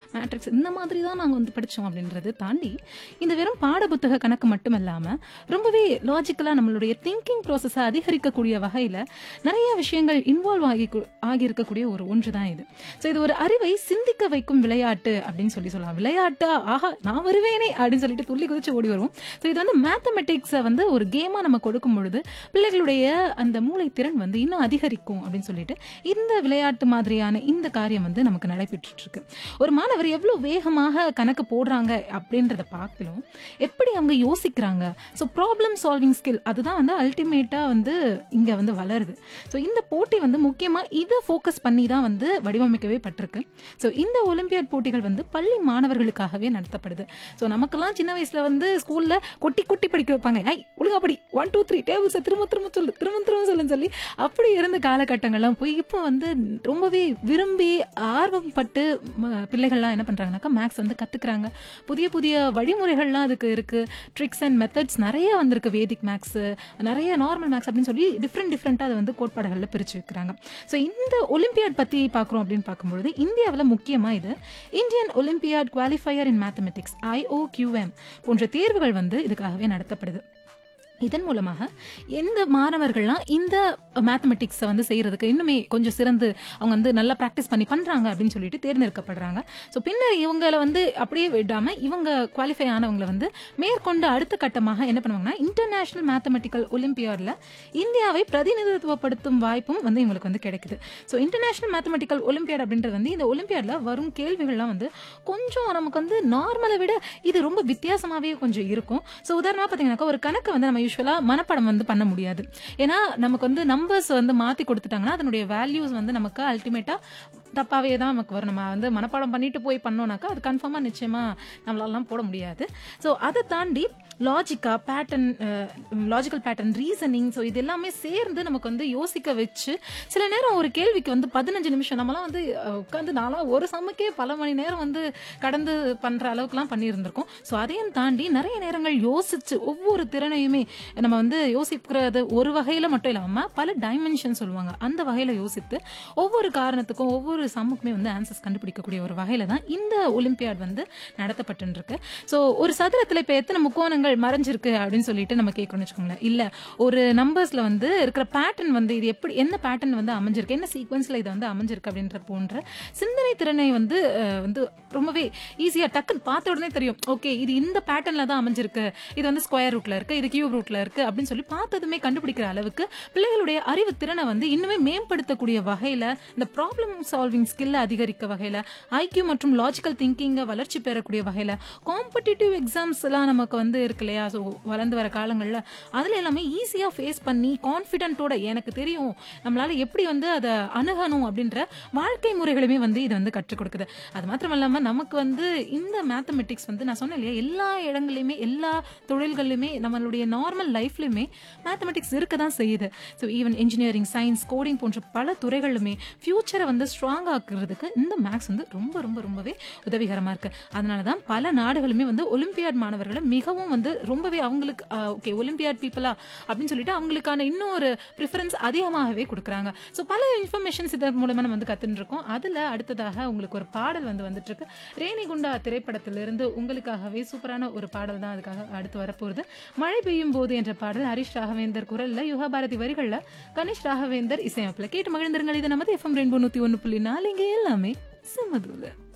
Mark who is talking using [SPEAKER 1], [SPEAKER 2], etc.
[SPEAKER 1] matrix இந்த மாதிரி தான் நாங்கள் வந்து படித்தோம் அப்படின்றது தாண்டி இந்த வெறும் பாடப்புத்தக கணக்கு மட்டும் இல்லாமல் ரொம்பவே லாஜிக்கலாக நம்மளுடைய திங்கிங் ப்ராசஸை அதிகரிக்கக்கூடிய வகையில் நிறைய விஷயங்கள் இன்வால்வ் ஆகி ஆகியிருக்கக்கூடிய ஒரு ஒன்று தான் இது ஸோ இது ஒரு அறிவை சிந்திக்க வைக்கும் விளையாட்டு அப்படின்னு சொல்லி சொல்லலாம் விளையாட்டா ஆஹா நான் வருவேனே அப்படின்னு சொல்லிட்டு துள்ளி குதிச்சு ஓடி வருவோம் ஸோ இது வந்து மேத்தமெட்டிக்ஸை வந்து ஒரு கேமாக நம்ம கொடுக்கும் பொழுது பிள்ளைகளுடைய அந்த மூளை திறன் வந்து இன்னும் அதிகரிக்கும் அப்படின்னு சொல்லிட்டு இந்த விளையாட்டு மாதிரியான இந்த காரியம் வந்து நமக்கு நடைபெற்றுட்டு இருக்கு ஒரு மாணவர் எவ்வளோ வேகமாக கணக்கு போடுறாங்க அப்படின்றத பார்க்கலாம் எப்படி அவங்க யோசிக்கிறாங்க ஸோ ப்ராப்ளம் சால்விங் ஸ்கில் அதுதான் வந்து அல்டிமேட்டாக வந்து இங்கே வந்து வளருது ஸோ இந்த போட்டி வந்து முக்கியமாக இதை ஃபோக்கஸ் பண்ணி தான் வந்து வடிவமைக்கவே பட்டிருக்கு ஸோ இந்த ஒலிம்பியாட் போட்டிகள் வந்து பள்ளி மாணவர்களுக்காகவே நடத்தப்படுது ஸோ நமக்கெல்லாம் சின்ன வயசுல வந்து ஸ்கூல்ல கொட்டி கொட்டி படிக்க வைப்பாங்க ஐ ஒழுங்கா படி ஒன் டூ த்ரீ டேபிள்ஸை திரும்ப திரும்ப சொல்லு திரும்ப திரும்ப சொல்லுன்னு சொல்லி அப்படி இருந்த காலகட்டங்கள்லாம் போய் இப்போ வந்து ரொம்பவே விரும்பி ஆர்வம் பட்டு ம- பிள்ளைகள்லாம் என்ன பண்றாங்கனாக்கா மேக்ஸ் வந்து கத்துக்கிறாங்க புதிய புதிய வழிமுறைகள்லாம் அதுக்கு இருக்கு ட்ரிக்ஸ் அண்ட் மெத்தட்ஸ் நிறைய வந்திருக்கு வேதிக் மேக்ஸ் நிறைய நார்மல் மேக்ஸ் அப்படின்னு சொல்லி டிஃப்ரெண்ட் டிஃப்ரெண்ட்டாக அதை வந்து கோட்பாடுகளில் பிரிச்சு வைக்கிறாங்க ஸோ இந்த ஒலிம்பியாட் பற்றி பார்க்குறோம் அப்படின்னு பார்க்கும்பொழுது இந்தியாவில் முக்கியமாக இது Indian olympiad qualifier in mathematics IOQM போன்ற தேர்வுகள் வந்து இதுக்காகவே நடத்தப்படுது இதன் மூலமாக எந்த மாணவர்கள்லாம் இந்த மேத்தமெட்டிக்ஸை வந்து செய்யறதுக்கு இன்னுமே கொஞ்சம் சிறந்து அவங்க வந்து நல்லா ப்ராக்டிஸ் பண்ணி பண்றாங்க அப்படின்னு சொல்லிட்டு தேர்ந்தெடுக்கப்படுறாங்க ஸோ பின்னர் இவங்களை வந்து அப்படியே விடாம இவங்க குவாலிஃபை ஆனவங்களை வந்து மேற்கொண்டு அடுத்த கட்டமாக என்ன பண்ணுவாங்கன்னா இன்டர்நேஷனல் மேத்தமெட்டிக்கல் ஒலிம்பியாடில் இந்தியாவை பிரதிநிதித்துவப்படுத்தும் வாய்ப்பும் வந்து இவங்களுக்கு வந்து கிடைக்குது ஸோ இன்டர்நேஷனல் மேத்தமெட்டிக்கல் ஒலிம்பியாட் அப்படின்றது வந்து இந்த ஒலிம்பியாடில் வரும் கேள்விகள்லாம் வந்து கொஞ்சம் நமக்கு வந்து நார்மலை விட இது ரொம்ப வித்தியாசமாகவே கொஞ்சம் இருக்கும் ஸோ உதாரணமாக பார்த்தீங்கன்னாக்கா ஒரு கணக்கு வந்து நம்ம யூஸ்வலாக மனப்படம் வந்து பண்ண முடியாது ஏன்னா நமக்கு வந்து நம்பர்ஸ் வந்து மாற்றி கொடுத்துட்டாங்கன்னா அதனுடைய வேல்யூஸ் வந்து நமக்கு அல்டிமேட்டாக தப்பாவே தான் நமக்கு வரும் நம்ம வந்து மனப்பாடம் பண்ணிட்டு போய் பண்ணோம்னாக்கா அது கன்ஃபார்மாக நிச்சயமாக நம்மளாலாம் போட முடியாது ஸோ அதை தாண்டி லாஜிக்கா pattern logical pattern reasoning so இது எல்லாமே சேர்ந்து நமக்கு வந்து யோசிக்க வச்சு சில நேரம் ஒரு கேள்விக்கு வந்து பதினஞ்சு நிமிஷம் நம்மலாம் வந்து உட்காந்து நாளாக ஒரு சமைக்கே பல மணி நேரம் வந்து கடந்து பண்ணுற அளவுக்குலாம் பண்ணியிருந்திருக்கோம் ஸோ அதையும் தாண்டி நிறைய நேரங்கள் யோசிச்சு ஒவ்வொரு திறனையுமே நம்ம வந்து யோசிக்கிறது ஒரு வகையில் மட்டும் இல்லாமல் பல டைமென்ஷன் சொல்லுவாங்க அந்த வகையில் யோசித்து ஒவ்வொரு காரணத்துக்கும் ஒவ்வொரு சம்முக்குமே வந்து ஆன்சர்ஸ் கண்டுபிடிக்கக்கூடிய ஒரு வகையில் தான் இந்த ஒலிம்பியாட் வந்து நடத்தப்பட்டுருக்கு ஸோ ஒரு சதுரத்தில் இப்போ எத்தனை முக்கோணங்கள் மறைஞ்சிருக்கு அப்படின்னு சொல்லிட்டு நம்ம கேட்கணும்னு வச்சுக்கோங்களேன் இல்லை ஒரு நம்பர்ஸில் வந்து இருக்கிற பேட்டர்ன் வந்து இது எப்படி என்ன பேட்டர்ன் வந்து அமைஞ்சிருக்கு என்ன சீக்வன்ஸில் இது வந்து அமைஞ்சிருக்கு அப்படின்ற போன்ற சிந்தனை திறனை வந்து அஹ், வந்து ரொம்பவே ஈஸியாக டக்குன்னு பார்த்த உடனே தெரியும் ஓகே இது இந்த பேட்டர்னில் தான் அமைஞ்சிருக்கு இது வந்து ஸ்கொயர் ரூட்ல இருக்கு இது கியூப் ரூட்ல இருக்கு அப்படின்னு சொல்லி பார்த்ததுமே கண்டுபிடிக்கிற அளவுக்கு பிள்ளைகளுடைய அறிவு திறனை வந்து இன்னுமே மேம்படுத்தக்கூடிய வகையில இந்த ப்ராப்ளம் சால்விங் ஸ்கில்ல அதிகரிக்க வகையில ஐக்கியூ மற்றும் லாஜிக்கல் திங்கிங்கை வளர்ச்சி பெறக்கூடிய வகையில காம்படிட்டிவ் எக்ஸாம்ஸ் எல்லாம் நமக்கு வந்து இருக்கு இல்லையா ஸோ வளர்ந்து வர காலங்களில் அதுல எல்லாமே ஈஸியாக ஃபேஸ் பண்ணி கான்ஃபிடென்ட்டோட எனக்கு தெரியும் நம்மளால எப்படி வந்து அதை அணுகணும் அப்படின்ற வாழ்க்கை முறைகளுமே வந்து இது வந்து கற்றுக் கொடுக்குது அது மாத்திரம் இல்லாமல் நமக்கு வந்து இந்த மேத்தமெட்டிக்ஸ் வந்து நான் சொன்னேன் இல்லையா எல்லா இடங்கள்லையுமே எல்லா தொழில்கள்லையுமே நம்மளுடைய நார்மல் லைஃப்லையுமே மேத்தமெட்டிக்ஸ் இருக்க தான் செய்யுது so even engineering science coding போன்ற பல துறைகளிலுமே ஃபியூச்சரை வந்து ஸ்ட்ராங் ஆக்குறதுக்கு இந்த மேக்ஸ் வந்து ரொம்ப ரொம்ப ரொம்பவே உதவிகரமாக இருக்கு அதனால தான் பல நாடுகளுமே வந்து ஒலிம்பியாட் மாணவர்களை மிகவும் வந்து ரொம்பவே அவங்களுக்கு ஓகே ஒலிம்பியாட் பீப்புளா அப்படின்னு சொல்லிட்டு அவங்களுக்கான இன்னொரு ப்ரிஃபரன்ஸ் அதிகமாகவே கொடுக்குறாங்க ஸோ பல இன்ஃபர்மேஷன்ஸ் இதன் மூலமா நம்ம வந்து கத்துட்டு இருக்கோம் அதில் அடுத்ததாக உங்களுக்கு ஒரு பாடல் வந்து வந்துட்டு இருக்கு ரேணிகுண்டா திரைப்படத்திலிருந்து உங்களுக்காகவே சூப்பரான ஒரு பாடல் தான் அதுக்காக அடுத்து வரப்போகுது மழை பெய்யும் போது என்ற பாடல் ஹரிஷ் ராகவேந்தர் குரல்ல யுகா பாரதி வரிகள்ல கணேஷ் ராகவேந்தர் இசையமைப்பில் கேட்டு மகிழ்ந்திருங்கள் இது நமது எஃப்எம் ரெயின்போ நூற்றி ஒன்று புள்ளி நாலு இங்கே எல்லாமே சுமதுல